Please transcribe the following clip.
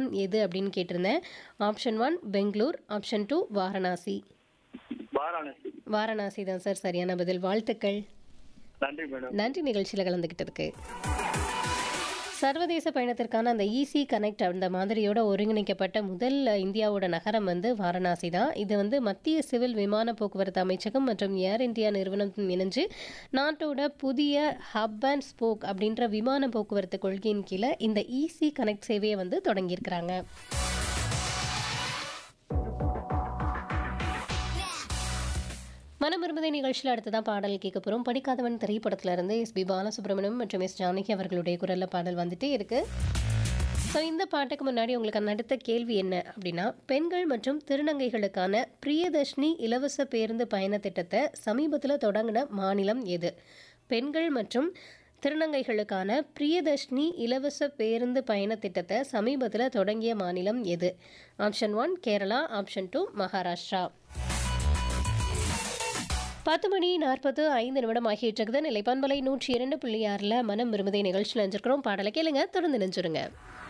எது அப்படின்னு கேட்டிருந்தேன் option one Bangalore option two Varanasi Varanasi Varanasi தான் சார் சரியான பதில் வாழ்த்துக்கள் நன்றி மேடம் நன்றி நிகழ்ச்சியில் கலந்துக்கிட்டதுக்கு சர்வதேச பயணத்திற்கான அந்த ஈஸி கனெக்ட் அந்த மாதிரியோட ஒருங்கிணைக்கப்பட்ட முதல் இந்தியாவோட நகரம் வந்து வாரணாசி தான் இது வந்து மத்திய சிவில் விமான போக்குவரத்து அமைச்சகம் மற்றும் ஏர் இந்தியா நிறுவனம் இணைஞ்சு நாட்டோட புதிய ஹப் அண்ட் ஸ்போக் அப்படின்ற விமான போக்குவரத்து கொள்கையின் கீழே இந்த ஈஸி கனெக்ட் சேவையை வந்து தொடங்கியிருக்கிறாங்க மனமிரும்பதை நிகழ்ச்சியில் அடுத்ததான் பாடல் கேட்க போகிறோம் படிக்காதவன் திரைப்படத்துல இருந்து எஸ் பி பாலசுப்ரமணியம் மற்றும் எஸ் ஜானகி அவர்களுடைய குரல்ல பாடல் வந்துட்டே இருக்கு ஸோ இந்த பாட்டுக்கு முன்னாடி உங்களுக்கு அடுத்த கேள்வி என்ன அப்படின்னா பெண்கள் மற்றும் திருநங்கைகளுக்கான பிரியதர்ஷினி இலவச பேருந்து பயண திட்டத்தை சமீபத்தில் தொடங்கின மாநிலம் எது பெண்கள் மற்றும் திருநங்கைகளுக்கான பிரியதர்ஷினி இலவச பேருந்து பயண திட்டத்தை சமீபத்தில் தொடங்கிய மாநிலம் எது option one Kerala option two Maharashtra பத்து மணி நாற்பது ஐந்து நிமிடம் ஆகிட்டு இருக்குது நிலைப்பான்பலை நூற்றி இரண்டு புள்ளி ஆறில் மனம் விரும்புதை நிகழ்ச்சியில் நினைச்சிருக்கிறோம் பாடலை கேளுங்க தொடர்ந்து நினைச்சிருங்க